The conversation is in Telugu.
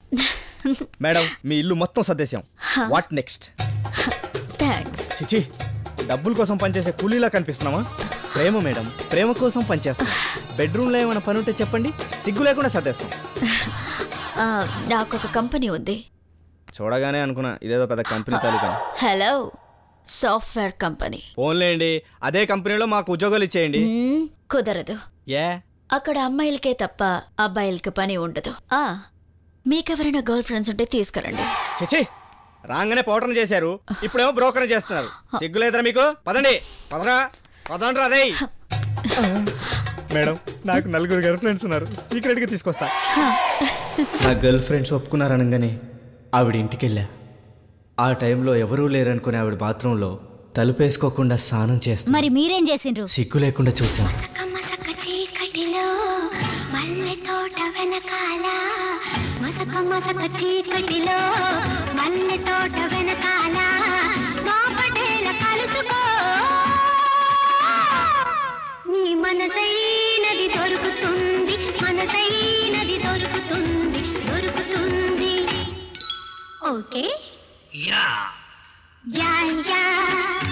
మేడం మీ ఇల్లు మొత్తం సర్దేశాం వాట్ నెక్స్ట్ థ్యాంక్స్ చిచి డబ్బుల కోసం పనిచేసే కూలీలా కనిపిస్తున్నావా ప్రేమ మేడం ప్రేమ కోసం పనిచేస్తాం బెడ్రూమ్లో ఏమైనా పని ఉంటే చెప్పండి సిగ్గు లేకుండా సర్దేస్తాం నాకు ఒక కంపెనీ ఉంది చూడగానే అనుకున్నా ఇదేదో పెద్ద కంపెనీ తాలూకా హలో సాఫ్ట్వేర్ కంపెనీ ఫోన్లేండి అదే కంపెనీలో మాకు ఉద్యోగాలు ఇచ్చేయండి మ్మ్, కుదరదు ఏ అక్కడ అమ్మాయిలకే తప్ప అబ్బాయిలకి పని ఉండదు ఆ మీకెవరైనా గర్ల్ ఫ్రెండ్స్ ఉంటే తీసుకురండి చిచి రాగానే పౌటర్ని చేశారు ఇప్పుడేమో బ్రోకర్ చేస్తున్నారు సిగ్గులేదురా మీకు పదండి పదరా పదండ్రా రే మేడం నాకు నలుగురు గర్ల్ ఫ్రెండ్స్ ఉన్నారు సీక్రెట్గా తీసుకొస్తా నా గర్ల్ ఫ్రెండ్స్ ఒప్పుకున్నారనగానే ఆవిడ ఇంటికి వెళ్ళా ఆ టైంలో ఎవరూ లేరనుకునే ఆవిడ బాత్రూంలో తలుపేసుకోకుండా స్నానం చేస్తా మరి మీరేం చేసిండ్రు సిగ్గు లేకుండా చూశాను మసక చీకటిలో మల్లె తోట వెనకాల మసక మసక చీకటిలో మల్లె తోట వెనకాల మా పటేల కలుసుకో నీ మనసైనది దొరుకుతుంది మనసైనది దొరుకుతుంది దొరుకుతుంది ఓకే యా యా